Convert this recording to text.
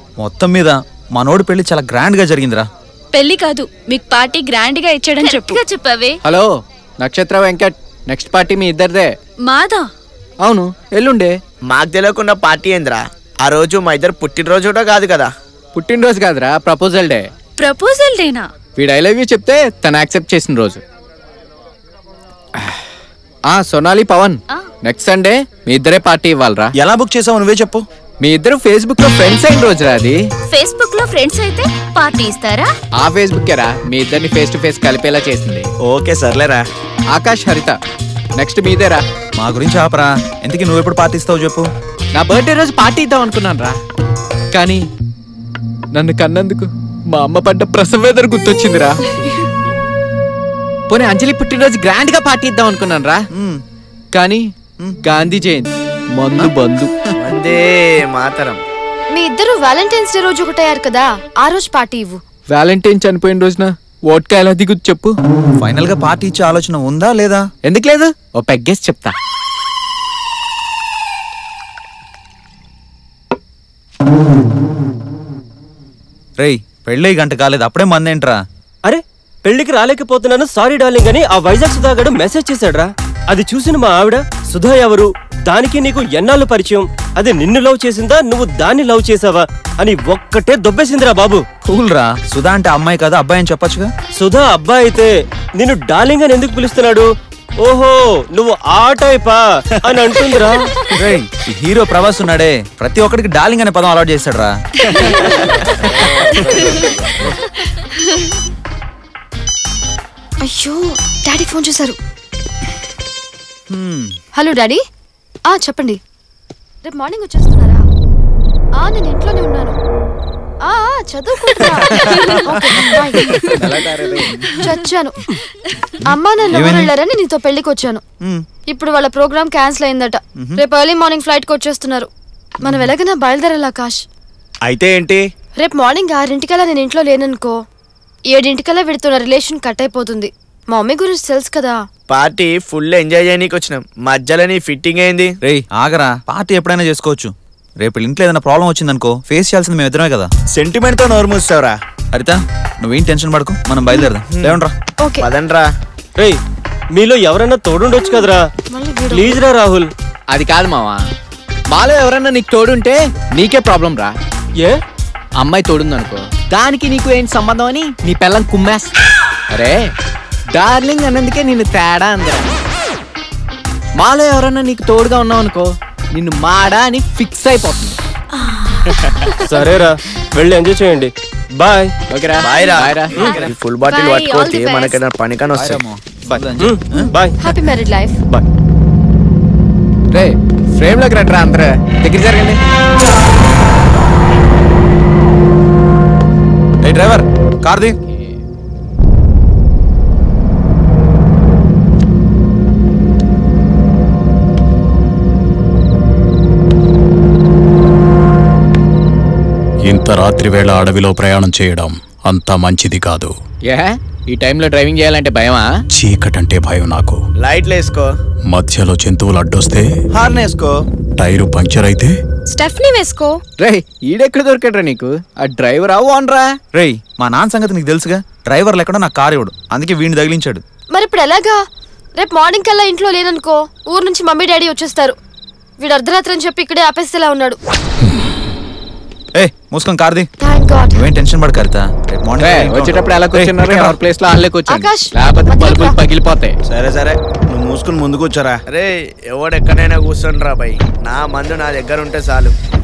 మొత్తం మీద మనోడి పెళ్లి చాలా గ్రాండ్ గా జరిగిందిరా పెళ్లి కాదు మీకు పార్టీ గ్రాండ్ గా ఇచ్చాడని చెప్పు చెప్పవే hello Nakshatra Venkat next party మీ ఇద్దరిదే మాదా అవును ఎల్లుండే మాకు తెలియకుండా పార్టీ ఏందిరా ఆ రోజు మా ఇద్దరు పుట్టినరోజు కూడా కాదు కదా పుట్టినరోజు కాదురా ప్రపోజల్ డే ప్రపోజల్ డేనా వీడు ఐ లవ్ యూ చెప్తే తను యాక్సెప్ట్ చేసిన రోజు ఆ సోనాలి పవన్ నెక్స్ట్ సండే మీ ఇద్దరే పార్టీ ఇవ్వాలరా ఎలా బుక్ చేసావు నువ్వే చెప్పు మీ ఇద్దరు ఫేస్బుక్ లో ఫ్రెండ్స్ అయిన రోజురా అది ఫేస్బుక్ లో ఫ్రెండ్స్ అయితే పార్టీ ఇస్తారా ఆ ఫేస్బుక్ రా మీ ఇద్దరిని ఫేస్ టు ఫేస్ కలిపేలా చేసింది ఓకే సర్లేరా ఆకాష్ హరిత నెక్స్ట్ మీదేరా మా గురించి ఆపరా ఎందుకు నువ్వు ఎప్పుడు పార్టీ ఇస్తావు చెప్పు నా బర్త్డే రోజు పార్టీ ఇద్దాం అనుకున్నాను రా కానీ నన్ను కన్నందుకు మా అమ్మ పడ్డ ప్రసవేదన గుర్తొచ్చిందిరా పోనీ అంజలి పుట్టినరోజు గ్రాండ్ గా పార్టీ ఇద్దాం అనుకున్నాను రా కానీ గాంధీ జయంతి మందు బంధు వందే మాతరం మీ ఇద్దరు వ్యాలంటైన్స్ డే రోజు ఒకటయ్యారు కదా ఆ రోజు పార్టీ ఇవ్వు వ్యాలంటైన్ చనిపోయిన రోజున ఓట్కా ఎలా దిగుద్దు చెప్పు ఫైనల్ గా పార్టీ ఇచ్చే ఆలోచన ఉందా లేదా ఎందుకు లేదు ఓ పెగ్గేసి చెప్తా రేయ్ పెళ్ళి గంట కాలేదు అప్పుడే మందేంట్రా అరే పెళ్లికి రాలేకపోతున్నాను సారీ డార్లింగ్ అని ఆ వైజాగ్ సుధాగడు మెసేజ్ చేశాడ్రా అది చూసిన మా ఆవిడ సుధా ఎవరు దానికి నీకు ఎన్నాళ్ళు పరిచయం అది నిన్ను లవ్ చేసిందా నువ్వు దాన్ని లవ్ చేసావా అని ఒక్కటే దొబ్బేసిందిరా బాబు కూల్ రా సుధా అంటే అమ్మాయి కదా అబ్బాయి అని చెప్పొచ్చుగా సుధా అబ్బాయి అయితే నిన్ను డార్లింగ్ అని ఎందుకు పిలుస్తున్నాడు ఓహో నువ్వు ఆ టైపా అని అంటుందిరా రేయ్ ఈ హీరో ప్రభాస్ ఉన్నాడే ప్రతి ఒక్కడికి డార్లింగ్ అనే పదం అలవాటు చేస్తాడు రా అయ్యో డాడీ ఫోన్ చేశారు హలో డాడీ ఆ చెప్పండి రేపు మార్నింగ్ వచ్చేస్తున్నారా ఆ నేను ఇంట్లోనే ఉన్నాను ఆ ఆ, చదువుకుంటున్నా ఓకే, బాయ్. చచ్చాను అమ్మా నన్ను ఎవరు వెళ్ళారని నీతో పెళ్లికి వచ్చాను ఇప్పుడు వాళ్ళ ప్రోగ్రామ్ క్యాన్సిల్ అయిందట రేపు ఎర్లీ మార్నింగ్ ఫ్లైట్ కి వచ్చేస్తున్నారు మనం ఎలాగైనా బయలుదేరాలి ఆకాష్ అయితే ఏంటి రేపు మార్నింగ్ ఆరింటికల్లా నేను ఇంట్లో లేననుకో ఏడింటికల్లా వీడితో నా రిలేషన్ కట్ అయిపోతుంది మా మమ్మీ గురించి తెలుసు కదా పార్టీ ఫుల్ ఎంజాయ్ చేయనీకి వచ్చినాం మధ్యలో నీ ఫిట్టింగ్ ఏంది రేయ్ ఆగరా పార్టీ ఎప్పుడైనా చేసుకోవచ్చు రేపు ఇంట్లో ఏదైనా ప్రాబ్లం వచ్చిందనుకో ఫేస్ చేయాల్సింది మేము ఇద్దరమే కదా సెంటిమెంట్ తో నోరు మూస్తావురా హరిత నువ్వేం టెన్షన్ పడకు మనం బయలుదేరదాం లేవండ్రా ఓకే పదండ్రా రేయ్ మీలో ఎవరైనా తోడుండొచ్చు కదరా మళ్ళీ వీడు ప్లీజ్ రా రాహుల్ అది కాదు మావా మాలో ఎవరన్నా నీకు తోడుంటే నీకే ప్రాబ్లం రా ఏ అమ్మాయి తోడుందనుకో దానికి నీకు ఏంటి సంబంధం అని నీ పిల్లం కుమ్మేస్ అరే డార్లింగ్ అన్నందుకే నిన్ను తేడా అందరా మాలో ఎవరన్నా నీకు తోడుగా ఉన్నావు అనుకో నిన్ను మాడా అని ఫిక్స్ అయిపోతుంది సరేరా వెళ్ళి ఎంజాయ్ చేయండి బాయ్ ఓకేరా బాయ్ రా బాయ్ రా ఫుల్ బాటిల్ Bye, all పట్టుకోతే the best. మనకైనా పనికని వస్తాయి bye happy married life bye రే ఫ్రేమ్ లోకి రండి అందరూ దగ్గర జరగండి ఏ డ్రైవర్ కార్ది ఇంత రాత్రి వేళ అడవిలో ప్రయాణం చేయడం అంత మంచిది కాదు ఏ ఈ టైంలో డ్రైవింగ్ చేయాలంటే భయమా చీకటంటే భయం నాకు లైట్లు వేసుకో మధ్యలో జంతువులు అడ్డొస్తే హార్న్ వేసుకో టైరు పంక్చర్ అయితే స్టెఫ్నీ వేసుకో రే ఈడెక్కడ దొరికాడ్రా నీకు ఆ డ్రైవర్ అవ్వు అనరా రేయ్ మా నాన్న సంగతి నీకు తెలుసుగా డ్రైవర్ లేకుండా నాకు కారు ఇవ్వడు అందుకే వీడిని తగిలించాడు మరి ఇప్పుడు ఎలాగా రేపు మార్నింగ్ కల్లా ఇంట్లో లేననుకో ఊరు నుంచి మమ్మీ డాడీ వచ్చేస్తారు వీడు అర్ధరాత్రి అని చెప్పి ఇక్కడే ఆపేస్తేలా ఉన్నాడు ఏ మూసుకొని కార్ది థ్యాంక్ గాడ్ నువ్వేం టెన్షన్ పడు కరిత రేపు రే మార్నింగ్ వచ్చేటప్పుడు ఎలా కూర్చున్నారు రేయ్, ఎవరి ప్లేస్ లో వాళ్ళే కూర్చోండి ఆకాష్, లేకపోతే మధ్యలోకి బల్బులు రా. పగిలిపోతాయి సరే సరే నువ్వు మూసుకుని ముందు కూర్చోరా అరే ఎవడెక్కడైనా కూర్చోండి రా బై నా మందు నా దగ్గర ఉంటే చాలు